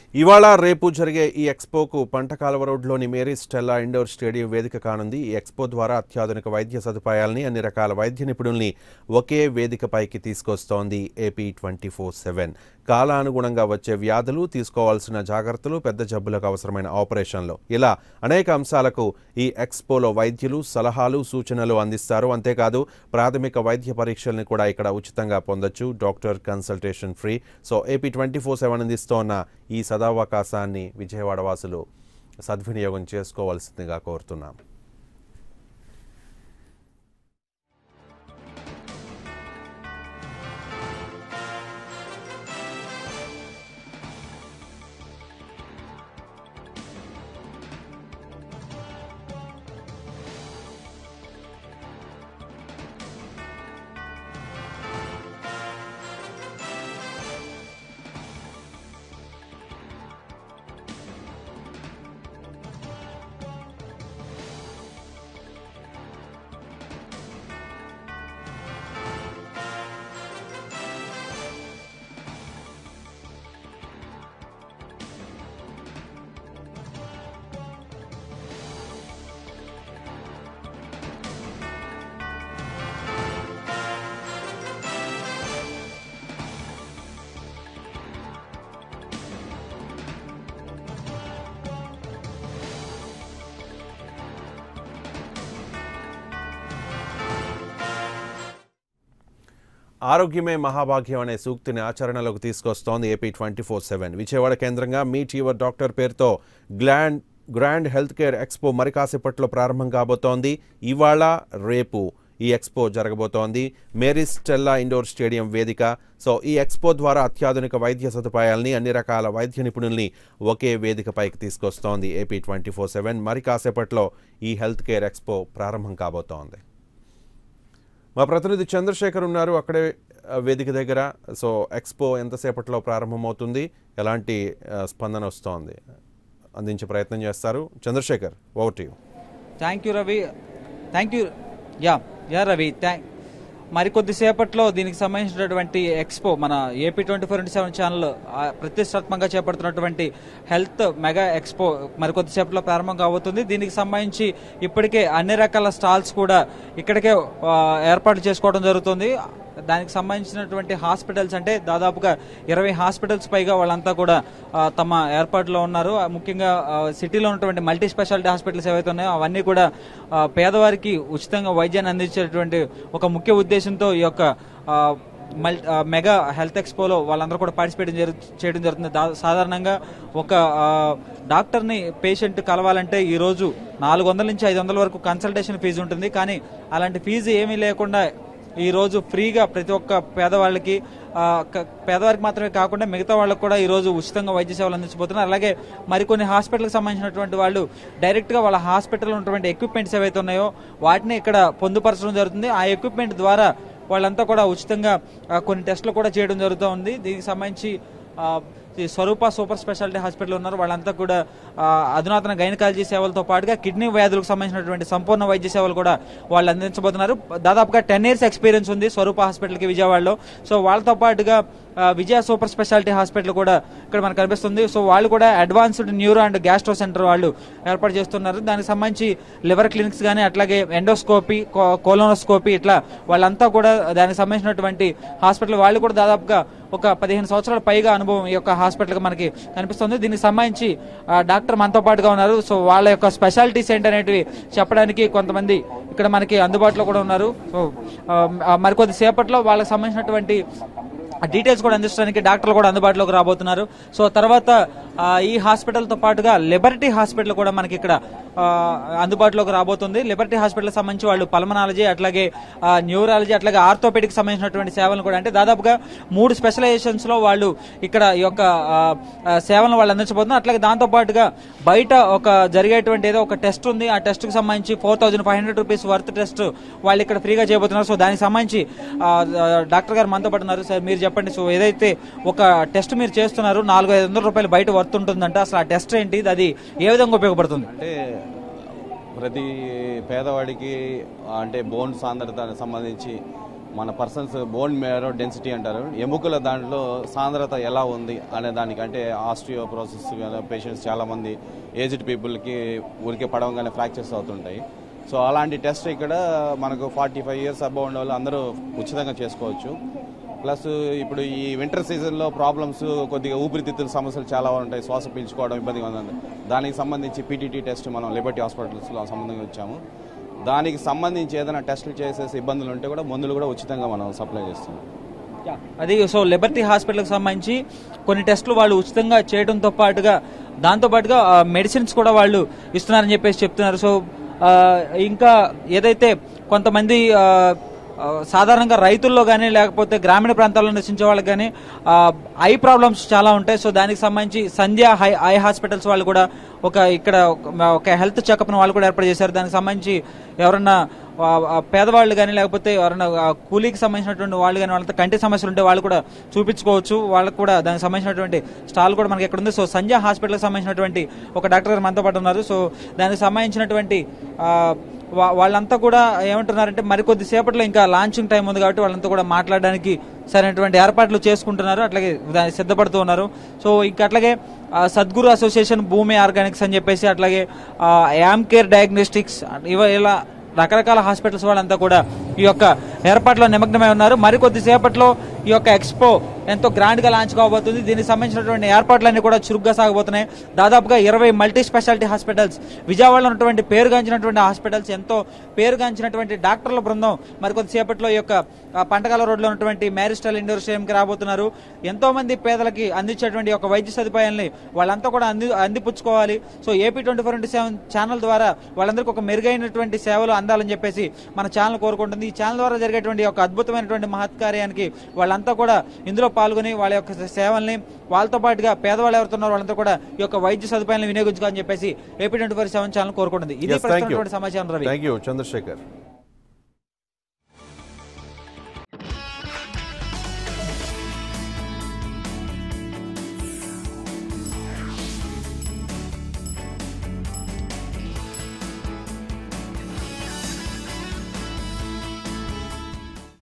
ఇవాళ రేపు జరిగే ఈ ఎక్స్పోకు పంటకాలవ రోడ్లోని మేరీ స్టెల్లా ఇండోర్ స్టేడియం వేదిక కానుంది ఈ ఎక్స్పో ద్వారా అత్యాధునిక వైద్య సదుపాయాల్ని అన్ని రకాల వైద్య నిపుణుల్ని ఒకే వేదికపైకి తీసుకొస్తోంది ఏపీ ట్వంటీ ఫోర్ సెవెన్ కాలానుగుణంగా వచ్చే వ్యాధులు తీసుకోవాల్సిన జాగ్రత్తలు పెద్ద జబ్బులకు అవసరమైన ఆపరేషన్లు ఇలా అనేక అంశాలకు ఈ ఎక్స్పోలో వైద్యులు సలహాలు సూచనలు అందిస్తారు అంతేకాదు ప్రాథమిక వైద్య పరీక్షల్ని కూడా ఇక్కడ ఉచితంగా పొందొచ్చు doctor consultation free so AP twenty four seven అందిస్తోన్న ఈ సదావకాశాన్ని విజయవాడ వాసులు సద్వినియోగం చేసుకోవాల్సిందిగా కోరుతున్నాం ఆరోగ్యమే మహాభాగ్యం అనే సూక్తిని ఆచరణలోకి తీసుకొస్తోంది AP twenty four seven Vijayawada కేంద్రంగా మీట్ యువర్ డాక్టర్ పేరుతో grand grand health care expo మరి కాసేపట్లో ప్రారంభం కాబోతోంది ఇవాళ రేపు ఈ ఎక్స్పో జరగబోతోంది మేరీ స్టెల్లా ఇండోర్ స్టేడియం వేదిక సో ఈ ఎక్స్పో ద్వారా అత్యాధునిక వైద్య సదుపాయాల్ని అన్ని రకాల వైద్య నిపుణుల్ని ఒకే వేదికపైకి తీసుకొస్తోంది ఏపీ ట్వంటీ ఫోర్ సెవెన్ మరి కాసేపట్లో ఈ హెల్త్ కేర్ ఎక్స్పో ప్రారంభం కాబోతోంది మా ప్రతినిధి చంద్రశేఖర్ ఉన్నారు అక్కడే ఆ, వేదిక దగ్గర సో ఎక్స్పో ఎంతసేపట్లో ప్రారంభమవుతుంది ఎలాంటి ఆ, స్పందన వస్తోంది అందించే ప్రయత్నం చేస్తారు Chandrasekhar over to you thank you Ravi thank you yeah yeah Ravi thank మరికొద్దిసేపట్లో దీనికి సంబంధించినటువంటి ఎక్స్పో మన AP twenty four into seven channel ఆ, ప్రతిష్టాత్మకంగా చేపడుతున్నటువంటి హెల్త్ మెగా ఎక్స్పో మరికొద్దిసేపట్లో ప్రారంభం కాబోతుంది దీనికి సంబంధించి ఇప్పటికే అన్ని రకాల స్టాల్స్ కూడా ఇక్కడికే ఆ, ఏర్పాటు చేసుకోవడం జరుగుతుంది దానికి సంబంధించినటువంటి హాస్పిటల్స్ అంటే దాదాపుగా ఇరవై హాస్పిటల్స్ పైగా వాళ్ళంతా కూడా ఆ, తమ ఏర్పాటులో ఉన్నారు ఆ, ముఖ్యంగా ఆ, సిటీలో ఉన్నటువంటి మల్టీ స్పెషాలిటీ హాస్పిటల్స్ ఏవైతే ఉన్నాయో అవన్నీ కూడా ఆ, పేదవారికి ఉచితంగా వైద్యాన్ని అందించేటువంటి ఒక ముఖ్య ఉద్దేశంతో ఈ యొక్క ఆ, మల్ ఆ, మెగా హెల్త్ ఎక్స్పోలో వాళ్ళందరూ కూడా పార్టిసిపేట్ జరు చేయడం జరుగుతుంది దా- సాధారణంగా ఒక ఆ, డాక్టర్ని పేషెంట్ కలవాలంటే ఈ రోజు నాలుగు వందల నుంచి ఐదు వందల వరకు కన్సల్టేషన్ ఫీజు ఉంటుంది కానీ అలాంటి ఫీజు ఏమీ లేకుండా ఈ రోజు ఫ్రీగా ప్రతి ఒక్క పేదవాళ్ళకి ఆ, క- పేదవారికి మాత్రమే కాకుండా మిగతా వాళ్ళకి కూడా ఈ రోజు ఉచితంగా వైద్య సేవలు అందించబోతున్నారు అలాగే మరికొన్ని హాస్పిటల్కి సంబంధించినటువంటి వాళ్ళు డైరెక్ట్ గా వాళ్ళ హాస్పిటల్ ఉన్నటువంటి ఎక్విప్మెంట్స్ ఏవైతే ఉన్నాయో వాటిని ఇక్కడ పొందుపరచడం జరుగుతుంది ఆ ఎక్విప్మెంట్ ద్వారా వాళ్ళంతా కూడా ఉచితంగా ఆ, కొన్ని టెస్టులు కూడా చేయడం జరుగుతూ ఉంది దీనికి సంబంధించి ఆ, ఈ స్వరూప సూపర్ స్పెషాలిటీ హాస్పిటల్ ఉన్నారు వాళ్ళంతా కూడా ఆ, అధునాతన గైనకాలజీ సేవలతో పాటుగా కిడ్నీ వ్యాధులకు సంబంధించినటువంటి సంపూర్ణ వైద్య సేవలు కూడా వాళ్ళు అందించబోతున్నారు దాదాపుగా టెన్ ఇయర్స్ ఎక్స్పీరియన్స్ ఉంది స్వరూప హాస్పిటల్కి విజయవాడలో సో వాళ్ళతో పాటుగా ఆ, విజయ సూపర్ స్పెషాలిటీ హాస్పిటల్ కూడా ఇక్కడ మనకు కనిపిస్తుంది సో వాళ్ళు కూడా advanced neuro and gastro centre వాళ్ళు ఏర్పాటు చేస్తున్నారు దానికి సంబంధించి లివర్ క్లినిక్స్ కానీ అట్లాగే ఎండోస్కోపీ కోలోనోస్కోపీ ఇట్లా వాళ్ళంతా కూడా దానికి సంబంధించినటువంటి హాస్పిటల్ వాళ్ళు కూడా దాదాపుగా ఒక పదిహేను సంవత్సరాల పైగా అనుభవం ఈ యొక్క హాస్పిటల్ మనకి కనిపిస్తుంది దీనికి సంబంధించి ఆ, డాక్టర్ మనతో పాటుగా ఉన్నారు సో వాళ్ళ యొక్క స్పెషాలిటీస్ ఏంటనేటివి చెప్పడానికి కొంతమంది ఇక్కడ మనకి అందుబాటులో కూడా ఉన్నారు సో ఆ, మరికొద్ది సేపట్లో వాళ్ళకి సంబంధించినటువంటి డీటెయిల్స్ కూడా అందించడానికి డాక్టర్లు కూడా అందుబాటులోకి రాబోతున్నారు సో తర్వాత ఆ, ఈ హాస్పిటల్తో పాటుగా లిబర్టీ హాస్పిటల్ కూడా మనకి ఇక్కడ ఆ, అందుబాటులోకి రాబోతుంది లిబర్టీ హాస్పిటల్ సంబంధించి వాళ్ళు పల్మనాలజీ అట్లాగే ఆ, న్యూరాలజీ అట్లాగే ఆర్థోపెడిక్ సంబంధించినటువంటి సేవలను కూడా అంటే దాదాపుగా మూడు స్పెషలైజేషన్స్ లో వాళ్ళు ఇక్కడ ఈ యొక్క ఆ, ఆ, సేవలను వాళ్ళు అందించబోతున్నారు అట్లాగే దాంతో పాటుగా బయట ఒక జరిగేటువంటి ఏదో ఒక టెస్ట్ ఉంది ఆ టెస్ట్ కు సంబంధించి four thousand five hundred rupees worth test వాళ్ళు ఇక్కడ ఫ్రీగా చేయబోతున్నారు సో దానికి సంబంధించి ఆ, ఆ, డాక్టర్ గారు మనతో పాటు ఉన్నారు సార్ మీరు చెప్పండి సో ఏదైతే ఒక టెస్ట్ మీరు చేస్తున్నారు నాలుగు ఐదు వందల రూపాయలు బయట వర్త్ ఉంటుందంటే అసలు ఆ టెస్ట్ ఏంటి అది ఏ విధంగా ఉపయోగపడుతుంది అంటే ప్రతి పేదవాడికి అంటే బోన్ సాంద్రత సంబంధించి మన పర్సన్స్ బోన్ మేరో డెన్సిటీ అంటారు ఎముకల దాంట్లో సాంద్రత ఎలా ఉంది అనే దానికంటే ఆస్ట్రియోప్రోసెస్ పేషెంట్స్ చాలామంది ఏజ్డ్ పీపుల్కి ఊరికే పడవగానే ఫ్రాక్చర్స్ అవుతుంటాయి సో అలాంటి టెస్ట్ ఇక్కడ మనకు ఫార్టీ ఫైవ్ ఇయర్స్ అబౌవ్ ఉన్న వాళ్ళు అందరూ ఉచితంగా చేసుకోవచ్చు ప్లస్ ఇప్పుడు ఈ వింటర్ సీజన్లో ప్రాబ్లమ్స్ కొద్దిగా ఊపిరితిత్తుల సమస్యలు చాలా ఉంటాయి శ్వాస పీల్చుకోవడం ఇబ్బందిగా ఉంది దానికి సంబంధించి పీటీటీ టెస్ట్ మనం లిబర్టీ హాస్పిటల్స్లో సంబంధంగా వచ్చాము దానికి సంబంధించి ఏదైనా టెస్టులు చేసేసి ఇబ్బందులు ఉంటే కూడా మందులు కూడా ఉచితంగా మనం సప్లై చేస్తున్నాం అది సో లిబర్టీ హాస్పిటల్కి సంబంధించి కొన్ని టెస్టులు వాళ్ళు ఉచితంగా చేయడంతో పాటుగా దాంతో పాటుగా మెడిసిన్స్ కూడా వాళ్ళు ఇస్తున్నారని చెప్పేసి చెప్తున్నారు సో ఆ, ఇంకా ఏదైతే కొంతమంది ఆ, ఆ, సాధారణంగా రైతుల్లో కానీ లేకపోతే గ్రామీణ ప్రాంతాల్లో నివసించే వాళ్ళకి కానీ ఐ ప్రాబ్లమ్స్ చాలా ఉంటాయి సో దానికి సంబంధించి సంధ్య హై ఐ హాస్పిటల్స్ వాళ్ళు కూడా ఒక ఇక్కడ ఒక- ఒక హెల్త్ చెకప్ వాళ్ళు కూడా ఏర్పాటు చేశారు దానికి సంబంధించి ఎవరన్నా ఆ, ఆ, పేదవాళ్ళు కానీ లేకపోతే ఎవరైనా ఆ, కూలీకి సంబంధించినటువంటి వాళ్ళు కానీ వాళ్ళతో కంటి సమస్యలు ఉంటే వాళ్ళు కూడా చూపించుకోవచ్చు వాళ్ళకు కూడా దానికి సంబంధించినటువంటి స్టాల్ కూడా మనకి ఎక్కడ ఉంది సో సంజయ్ హాస్పిటల్కి సంబంధించినటువంటి ఒక డాక్టర్ గారు మనతో పాటు ఉన్నారు సో దానికి సంబంధించినటువంటి ఆ, వా- వాళ్ళంతా కూడా ఏమంటున్నారంటే మరికొద్ది సేపట్లో ఇంకా లాంచింగ్ టైం ఉంది కాబట్టి వాళ్ళంతా కూడా మాట్లాడడానికి సరైనటువంటి ఏర్పాట్లు చేసుకుంటున్నారు అట్లాగే దానికి సిద్ధపడుతూ ఉన్నారు సో ఇంకా అట్లాగే ఆ, సద్గురు అసోసియేషన్ భూమి ఆర్గానిక్స్ అని చెప్పేసి అట్లాగే యామ్ కేర్ డయాగ్నోస్టిక్స్ ఇవ ఇలా రకరకాల హాస్పిటల్స్ వాళ్ళంతా కూడా ఈ యొక్క ఏర్పాట్లో నిమగ్నమై ఉన్నారు మరికొద్ది సేపట్లో ఈ యొక్క ఎక్స్పో ఎంతో గ్రాండ్ గా లాంచ్ కాబోతుంది దీనికి సంబంధించినటువంటి ఏర్పాట్లన్నీ కూడా చురుగ్గా సాగబోతున్నాయి దాదాపుగా ఇరవై మల్టీ స్పెషాలిటీ హాస్పిటల్స్ విజయవాడలో ఉన్నటువంటి పేరుగాంచినటువంటి హాస్పిటల్స్ ఎంతో పేరుగాంచినటువంటి డాక్టర్ల బృందం మరికొద్ది సేపట్లో ఈ యొక్క ఆ, పంటకాల రోడ్లో ఉన్నటువంటి మ్యారిస్టల్ ఇండోర్ స్టేడియంకి రాబోతున్నారు ఎంతో మంది పేదలకి అందించేటువంటి ఒక వైద్య సదుపాయాల్ని వాళ్ళంతా కూడా అంది అందిపుచ్చుకోవాలి so AP twenty four into seven channel ద్వారా వాళ్ళందరికీ ఒక మెరుగైనటువంటి సేవలు అందాలని చెప్పేసి మన ఛానల్ కోరుకుంటుంది ఈ ఛానల్ ద్వారా జరిగేటువంటి ఒక అద్భుతమైనటువంటి మహత్కార్యానికి వాళ్ళంతా కూడా ఇందులో పాల్గొని వాళ్ళ యొక్క సేవల్ని వాళ్ళతో పాటుగా పేదవాళ్ళు ఎవరుతున్నారో వాళ్ళంతా కూడా ఈ యొక్క వైద్య సదుపాయాలను వినియోగించుకోవాలని చెప్పేసి AP twenty four seven channel కోరుకుంటుంది ఇది Yes, thank you. ప్రస్తుతం సమాచారం రవి థ్యాంక్ యూ చంద్రశేఖర్